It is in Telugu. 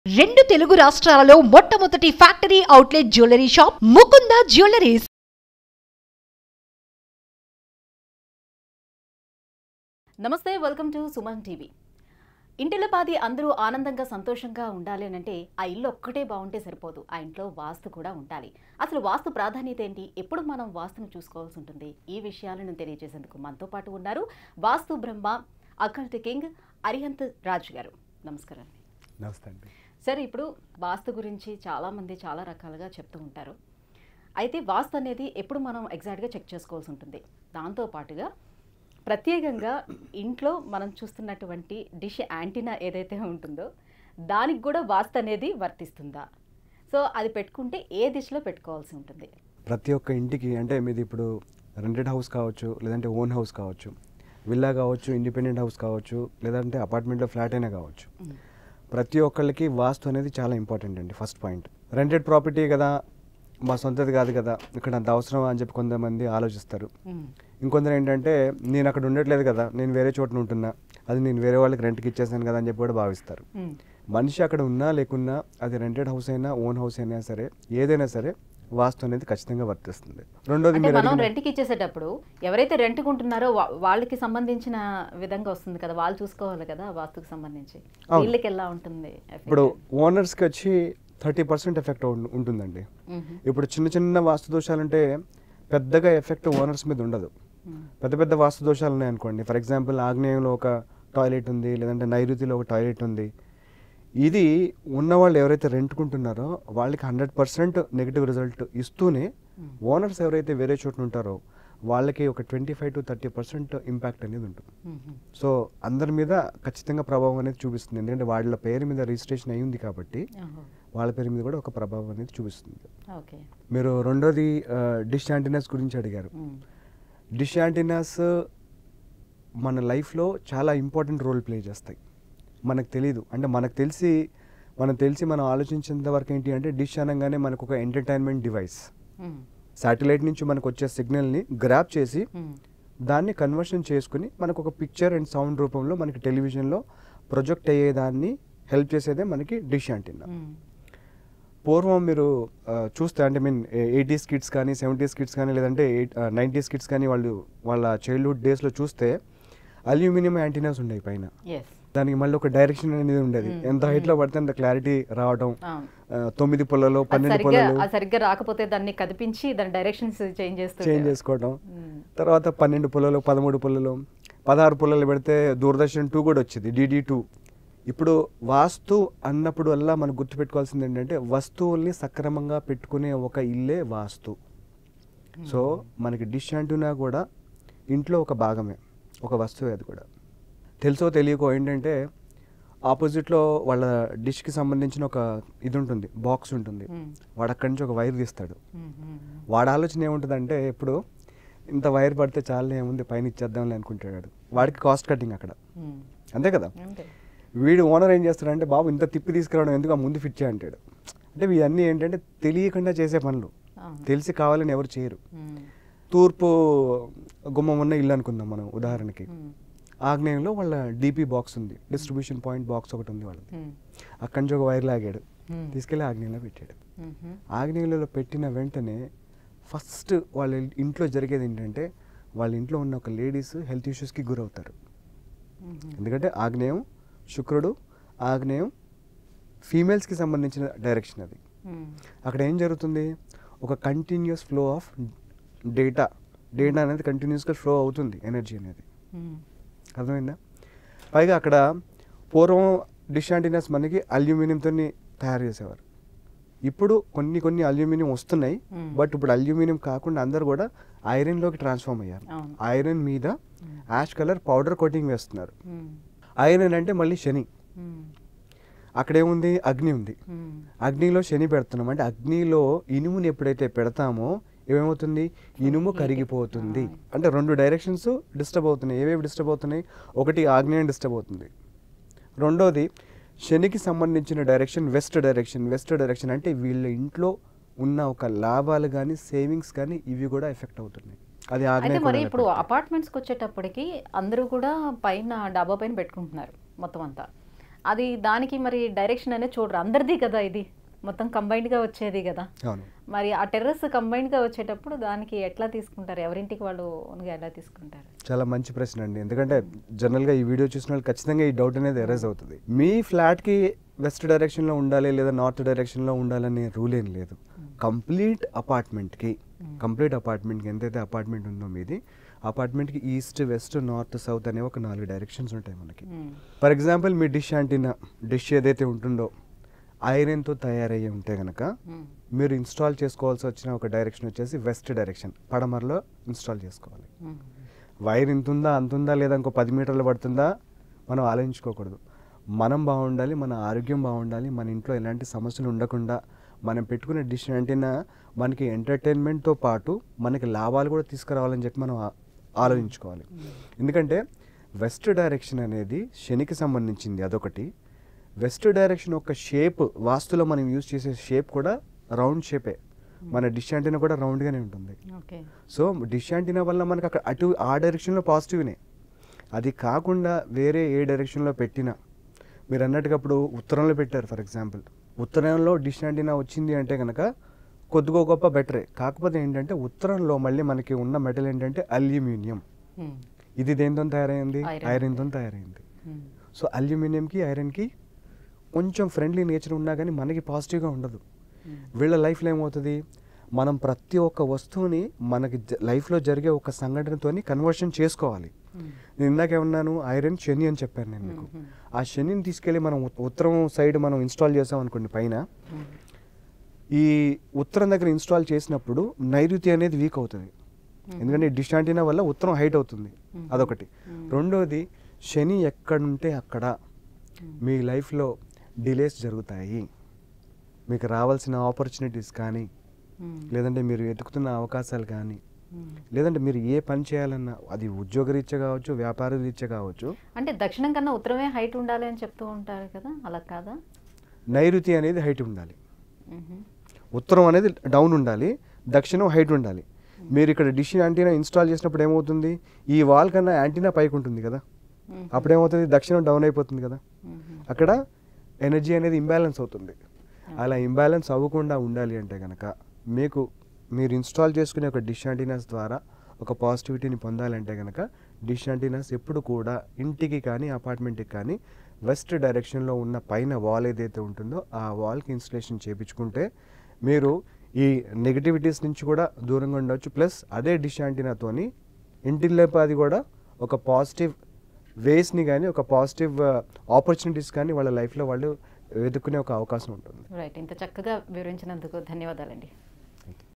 రెండు తెలుగు రాష్ట్రాలలో మొట్టమొదటి factory outlet jewellery shop Mukunda jewelleries నమస్తే వెల్కమ్ టు సుమన్ టీవీ ఇంటిలపాది అందరూ ఆనందంగా సంతోషంగా ఉండాలి అని అంటే ఆ ఇల్లు ఒక్కటే బాగుంటే సరిపోదు ఆ ఇంట్లో వాస్తు కూడా ఉండాలి అసలు వాస్తు ప్రాధాన్యత ఏంటి ఎప్పుడు మనం వాస్తును చూసుకోవాల్సి ఉంటుంది ఈ విషయాలను తెలియజేసేందుకు మనతో పాటు ఉన్నారు వాస్తు బ్రహ్మ అకల్ట్ కింగ్ అరిహంత్ రాజు గారు నమస్కారం అండి నమస్తే అండి సరే ఇప్పుడు వాస్తు గురించి చాలామంది చాలా రకాలుగా చెప్తూ ఉంటారు అయితే వాస్తు అనేది ఎప్పుడు మనం ఎగ్జాక్ట్గా చెక్ చేసుకోవాల్సి ఉంటుంది దాంతో పాటుగా ప్రత్యేకంగా ఇంట్లో మనం చూస్తున్నటువంటి డిష్ యాంటీనా ఏదైతే ఉంటుందో దానికి కూడా వాస్తు అనేది వర్తిస్తుందా సో అది పెట్టుకుంటే ఏ దిశలో పెట్టుకోవాల్సి ఉంటుంది ప్రతి ఒక్క ఇంటికి అంటే మీది ఇప్పుడు రెంటెడ్ హౌస్ కావచ్చు లేదంటే ఓన్ హౌస్ కావచ్చు విల్లా కావచ్చు ఇండిపెండెంట్ హౌస్ కావచ్చు లేదంటే అపార్ట్మెంట్లో ఫ్లాట్ అయినా కావచ్చు ప్రతి ఒక్కళ్ళకి వాస్తు అనేది చాలా ఇంపార్టెంట్ అండి ఫస్ట్ పాయింట్ రెంటెడ్ ప్రాపర్టీ కదా మా సొంతది కాదు కదా ఇక్కడ అంత అవసరం అని చెప్పి కొంతమంది ఆలోచిస్తారు మ్మ్. ఇంకొందరు ఏంటంటే నేను అక్కడ ఉండట్లేదు కదా నేను వేరే చోట ఉంటున్నా అది నేను వేరే వాళ్ళకి రెంట్కి ఇచ్చేసాను కదా అని చెప్పి కూడా భావిస్తారు మ్మ్. మనిషి అక్కడ ఉన్నా లేకున్నా అది రెంటెడ్ హౌస్ అయినా ఓన్ హౌస్ అయినా సరే ఏదైనా సరే వాస్తు అనేది ఖచ్చితంగా వర్తిస్తుంది రెండోది అంటే మీరు మనం అడిగిన- రెంట్కి ఇచ్చేసేటప్పుడు ఎవరైతే రెంట్కి ఉంటున్నారో వా- వాళ్ళకి సంబంధించిన విధంగా వస్తుంది కదా వాళ్ళు చూసుకోవాలి కదా వాస్తుకు సంబంధించి అవును. వీళ్ళకి ఎలా ఉంటుంది effect? ఇప్పుడు ఓనర్స్కి వచ్చి థర్టీ పర్సెంట్ ఎఫెక్ట్ ఉంటుందండి మ్మ్. ఇప్పుడు చిన్న చిన్న వాస్తు దోషాలు అంటే పెద్దగా ఎఫెక్ట్ ఓనర్స్ మీద ఉండదు మ్మ్. పెద్ద పెద్ద వాస్తు దోషాలు ఉన్నాయనుకోండి ఫర్ ఎగ్జాంపుల్ ఆగ్నేయంలో ఒక టాయిలెట్ ఉంది లేదంటే నైరుతిలో ఒక టాయిలెట్ ఉంది ఇది ఉన్నవాళ్ళు ఎవరైతే రెంట్కుంటున్నారో వాళ్ళకి హండ్రెడ్ పర్సెంట్ నెగిటివ్ రిజల్ట్ ఇస్తూనే ఓనర్స్ ఎవరైతే వేరే చోట ఉంటారో వాళ్ళకి ఒక twenty five to thirty percent impact అనేది ఉంటుంది మ్మ్. సో అందరి మీద ఖచ్చితంగా ప్రభావం అనేది చూపిస్తుంది ఎందుకంటే వాళ్ళ పేరు మీద రిజిస్ట్రేషన్ అయ్యింది కాబట్టి ఓహో. వాళ్ళ పేరు మీద కూడా ఒక ప్రభావం అనేది చూపిస్తుంది ఓకే మీరు రెండోది డిష్ యాంటీనాస్ గురించి అడిగారు మ్మ్. డిష్ యాంటీనాస్ మన లైఫ్లో చాలా ఇంపార్టెంట్ రోల్ ప్లే చేస్తాయి మనకు తెలియదు అంటే మనకు తెలిసి మనం తెలిసి మనం ఆలోచించేంత వరకు ఏంటి అంటే డిష్ అనగానే మనకు ఒక ఎంటర్టైన్మెంట్ డివైస్ మ్మ్. శాటిలైట్ నుంచి మనకు వచ్చే సిగ్నల్ని గ్రాప్ చేసి మ్మ్. దాన్ని కన్వర్షన్ చేసుకుని మనకు ఒక పిక్చర్ అండ్ సౌండ్ రూపంలో మనకి టెలివిజన్లో ప్రొజెక్ట్ అయ్యేదాన్ని హెల్ప్ చేసేదే మనకి డిష్ యాంటీనా మ్మ్. పూర్వం మీరు ఆ, చూస్తే అంటే మీన్ ఎయిటీస్ కిడ్స్ కానీ సెవెంటీస్ కిడ్స్ కానీ లేదంటే ఎయిట్ నైంటీస్ కిడ్స్ కానీ వాళ్ళు వాళ్ళ చైల్డ్హుడ్ డేస్లో చూస్తే అల్యూమినియం యాంటీనాస్ ఉండేవి పైన Yes. దానికి మళ్ళీ ఒక డైరెక్షన్ అనేది ఉండేది మ్మ్. ఎంత హైట్లో పడితే అంత క్లారిటీ రావడం అవును. ఆ, తొమ్మిది పొలలో అది పన్నెండు సరిగ్గా పొలలు అది సరిగ్గా రాకపోతే దాన్ని కదిపించి దాని డైరెక్షన్స్ చేంజ్ చేస్తూ చేంజ్ చేసుకోవడం మ్మ్. తర్వాత పన్నెండు పొలలు పదమూడు పొలలు పదహారు పొలలు పెడితే దూరదర్శన్ టూ కూడా వచ్చింది డిడి టూ ఇప్పుడు వాస్తు అన్నప్పుడు వల్ల మనం గుర్తుపెట్టుకోవాల్సింది ఏంటంటే వస్తువుల్ని సక్రమంగా పెట్టుకునే ఒక ఇల్లే వాస్తు సో మనకి డిష్ అంటున్నా కూడా ఇంట్లో ఒక భాగమే ఒక వస్తువే అది కూడా తెలుసో తెలియకో ఏంటంటే ఆపోజిట్లో వాళ్ళ డిష్కి సంబంధించిన ఒక ఇది ఉంటుంది బాక్స్ ఉంటుంది మ్మ్. వాడు అక్కడి నుంచి ఒక వైర్ తీస్తాడు మ్మ్. మ్మ్. వాడి ఆలోచన ఏముంటుందంటే ఇప్పుడు ఇంత వైర్ పడితే చాలా ఏముంది పైన ఇచ్చేద్దాంలే అనుకుంటాడు వాడికి కాస్ట్ కటింగ్ అక్కడ మ్మ్. అంతే కదా అంతే. వీడు ఓనర్ ఏం చేస్తాడంటే బాబు ఇంత తిప్పి తీసుకురావడం ఎందుకు ఆ ముందు ఫిట్ చేయ అంటాడు అంటే ఇవన్నీ ఏంటంటే తెలియకుండా చేసే పనులు అవును. తెలిసి కావాలని ఎవరు చేయరు మ్మ్. తూర్పు గుమ్మం ఉన్న ఇల్లు అనుకుందాం మనం ఉదాహరణకి మ్మ్. ఆగ్నేయంలో వాళ్ళ డీపీ బాక్స్ ఉంది డిస్ట్రిబ్యూషన్ పాయింట్ బాక్స్ ఒకటి ఉంది వాళ్ళది మ్మ్. అక్కడి నుంచి ఒక వైర్ లాగాడు మ్మ్. తీసుకెళ్ళి ఆగ్నేయంలో పెట్టాడు మ్మ్. ఆగ్నేయంలో పెట్టిన వెంటనే ఫస్ట్ వాళ్ళ ఇంట్లో జరిగేది ఏంటంటే వాళ్ళ ఇంట్లో ఉన్న ఒక లేడీస్ హెల్త్ ఇష్యూస్కి గురవుతారు మ్మ్. ఎందుకంటే ఆగ్నేయం శుక్రుడు ఆగ్నేయం ఫీమేల్స్కి సంబంధించిన డైరెక్షన్ అది మ్మ్. అక్కడ ఏం జరుగుతుంది ఒక continuous flow of data data అనేది కంటిన్యూస్గా ఫ్లో అవుతుంది ఎనర్జీ అనేది మ్మ్. అర్థమైందా పైగా అక్కడ పూర్వం డిష్ యాంటీనాస్ మనకి అల్యూమినియంతో తయారు చేసేవారు ఇప్పుడు కొన్ని కొన్ని అల్యూమినియం వస్తున్నాయి Hmm. బట్ ఇప్పుడు అల్యూమినియం కాకుండా అందరు కూడా ఐరన్లోకి ట్రాన్స్ఫార్మ్ అయ్యారు అవును. ఐరన్ మీద Hmm. Ash colour powder coating వేస్తున్నారు మ్మ్. ఐరన్ అంటే మళ్ళీ శని మ్మ్. అక్కడేముంది అగ్ని ఉంది మ్మ్. అగ్నిలో శని పెడుతున్నాం అంటే అగ్నిలో ఇనుముని ఎప్పుడైతే పెడతామో ఏమవుతుంది ఇనుము కరిగిపోతుంది అంటే రెండు డైరెక్షన్స్ డిస్టర్బ్ అవుతున్నాయి ఏవేవి డిస్టర్బ్ అవుతున్నాయి ఒకటి ఆగ్నేయం డిస్టర్బ్ అవుతుంది రెండోది శనికి సంబంధించిన direction west direction west direction అంటే వీళ్ళ ఇంట్లో ఉన్న ఒక లాభాలు కానీ సేవింగ్స్ కానీ ఇవి కూడా ఎఫెక్ట్ అవుతున్నాయి అది అయితే ఆగ్నేయ మరి కోణాలు ఇప్పుడు ఎఫెక్ట్. అపార్ట్మెంట్స్కి వచ్చేటప్పటికి అందరూ కూడా పైన డాబా పైన పెట్టుకుంటున్నారు మొత్తం అంతా అది దానికి మరి డైరెక్షన్ అనేది చూడరు అందరిది కదా ఇది మొత్తం combined గా వచ్చేది కదా అవును మరి ఆ టెర్రస్ గా వచ్చేటప్పుడు దానికి ఎట్లా తీసుకుంటారు ఎవరింటికి వాళ్ళు ఓన్గా ఎలా తీసుకుంటారు చాలా మంచి ప్రశ్న అండి ఎందుకంటే జనరల్గా ఈ వీడియో చూసిన వాళ్ళు ఖచ్చితంగా ఈ డౌట్ అనేది ఎరేజ్ అవుతుంది మీ ఫ్లాట్కి వెస్ట్ డైరెక్షన్లో ఉండాలి లేదా నార్త్ డైరెక్షన్లో ఉండాలనే రూల్ ఏం లేదు కంప్లీట్ అపార్ట్మెంట్కి కంప్లీట్ అపార్ట్మెంట్కి ఎంతైతే అపార్ట్మెంట్ ఉందో మీది అపార్ట్మెంట్కి ఈస్ట్ వెస్ట్ నార్త్ సౌత్ అనే ఒక నాలుగు డైరెక్షన్స్ ఉంటాయి మనకి మ్మ్. ఫర్ ఎగ్జాంపుల్ మీ డిష్ యాంటీనా డిష్ ఏదైతే ఉంటుందో ఐరన్తో తయారయ్యి ఉంటే కనుక మ్మ్. మీరు ఇన్స్టాల్ చేసుకోవాల్సి వచ్చిన ఒక డైరెక్షన్ వచ్చేసి వెస్ట్ డైరెక్షన్ పడమరలో ఇన్స్టాల్ చేసుకోవాలి మ్మ్. వైర్ ఇంత ఉందా అంత ఉందా లేదా ఇంకో పది మీటర్లు పడుతుందా మనం ఆలోచించుకోకూడదు మనం బాగుండాలి మన ఆరోగ్యం బాగుండాలి మన ఇంట్లో ఎలాంటి సమస్యలు ఉండకుండా మనం పెట్టుకునే డిష్ యాంటీనా మనకి ఎంటర్టైన్మెంట్తో పాటు మనకి లాభాలు కూడా తీసుకురావాలని చెప్పి మనం ఆ- ఆలోచించుకోవాలి ఎందుకంటే వెస్ట్ డైరెక్షన్ అనేది శనికి సంబంధించింది అదొకటి వెస్ట్ డైరెక్షన్ యొక్క షేప్ వాస్తులో మనం యూజ్ చేసే షేప్ కూడా రౌండ్ షేపే మన డిష్ యాంటీనా కూడా రౌండ్గానే ఉంటుంది ఓకే సో డిష్ యాంటీనా వల్ల మనకు అక్కడ అటు ఆ డైరెక్షన్లో పాజిటివ్నే అది కాకుండా వేరే ఏ డైరెక్షన్లో పెట్టినా మీరు అన్నట్టుగా ఇప్పుడు ఉత్తరంలో పెట్టారు ఫర్ ఎగ్జాంపుల్ ఉత్తరంలో డిష్ యాంటీనా వచ్చింది అంటే కనుక కొద్దిగా గొప్ప బెటరే కాకపోతే ఏంటంటే ఉత్తరంలో మళ్ళీ మనకి ఉన్న మెటల్ ఏంటంటే అల్యూమినియం మ్మ్. ఇది దేంతో తయారైంది Iron. ఐరన్తో తయారైంది మ్మ్. సో అల్యూమినియంకి ఐరన్కి కొంచెం ఫ్రెండ్లీ నేచర్ ఉన్నా కానీ మనకి పాజిటివ్గా ఉండదు మ్మ్. వీళ్ళ లైఫ్లో ఏమవుతుంది మనం ప్రతి ఒక్క వస్తువుని మనకి జ- లైఫ్లో జరిగే ఒక సంఘటనతోని కన్వర్షన్ చేసుకోవాలి మ్మ్. నేను ఇందాక ఏమన్నాను ఐరన్ శని అని చెప్పాను నేను మీకు మ్మ్. ఆ శనిని తీసుకెళ్ళి మనం ఉత్- ఉత్తరం సైడ్ మనం ఇన్స్టాల్ చేసాం అనుకోండి పైన మ్మ్. ఈ ఉత్తరం దగ్గర ఇన్స్టాల్ చేసినప్పుడు నైరుతి అనేది వీక్ అవుతుంది ఎందుకంటే డిష్ యాంటీనా వల్ల ఉత్తరం హైట్ అవుతుంది మ్మ్. అదొకటి మ్మ్. రెండోది శని ఎక్కడుంటే అక్కడ మ్మ్. మీ లైఫ్లో డిలేస్ జరుగుతాయి మీకు రావాల్సిన ఆపర్చునిటీస్ కానీ మ్మ్. లేదంటే మీరు వెతుకుతున్న అవకాశాలు కానీ మ్మ్. లేదంటే మీరు ఏ పని చేయాలన్నా అది ఉద్యోగ రీత్యా కావచ్చు వ్యాపార రీత్యా కావచ్చు అంటే దక్షిణం కన్నా ఉత్తరమే హైట్ ఉండాలి అని చెప్తూ ఉంటారు కదా అలా కాదా నైరుతి అనేది హైట్ ఉండాలి మ్మ్. ఉత్తరం అనేది డౌన్ ఉండాలి దక్షిణం హైట్ ఉండాలి మీరు ఇక్కడ డిష్ యాంటీనా ఇన్స్టాల్ చేసినప్పుడు ఏమవుతుంది ఈ వాల్ కన్నా యాంటీనా పైకి ఉంటుంది కదా మ్మ్. అప్పుడు ఏమవుతుంది దక్షిణం డౌన్ అయిపోతుంది కదా మ్మ్. అక్కడ ఎనర్జీ అనేది ఇంబ్యాలెన్స్ అవుతుంది అలా ఇంబ్యాలెన్స్ అవ్వకుండా ఉండాలి అంటే కనుక మీకు మీరు ఇన్స్టాల్ చేసుకునే ఒక డిష్ యాంటీనాస్ ద్వారా ఒక పాజిటివిటీని పొందాలంటే కనుక డిష్ యాంటీనాస్ ఎప్పుడు కూడా ఇంటికి కానీ అపార్ట్మెంట్కి కానీ వెస్ట్ డైరెక్షన్లో ఉన్న పైన వాల్ ఏదైతే ఉంటుందో ఆ వాల్కి ఇన్స్టలేషన్ చేయించుకుంటే మీరు ఈ నెగటివిటీస్ నుంచి కూడా దూరంగా ఉండవచ్చు ప్లస్ అదే డిష్ యాంటీనాతోని ఇంటిలోపు అది కూడా ఒక పాజిటివ్ వేస్ని కానీ ఒక పాజిటివ్ ఆపర్చునిటీస్ కానీ వాళ్ళ లైఫ్లో వాళ్ళు వెతుక్కునే ఒక అవకాశం ఉంటుంది రైట్ ఇంత చక్కగా వివరించినందుకు ధన్యవాదాలండి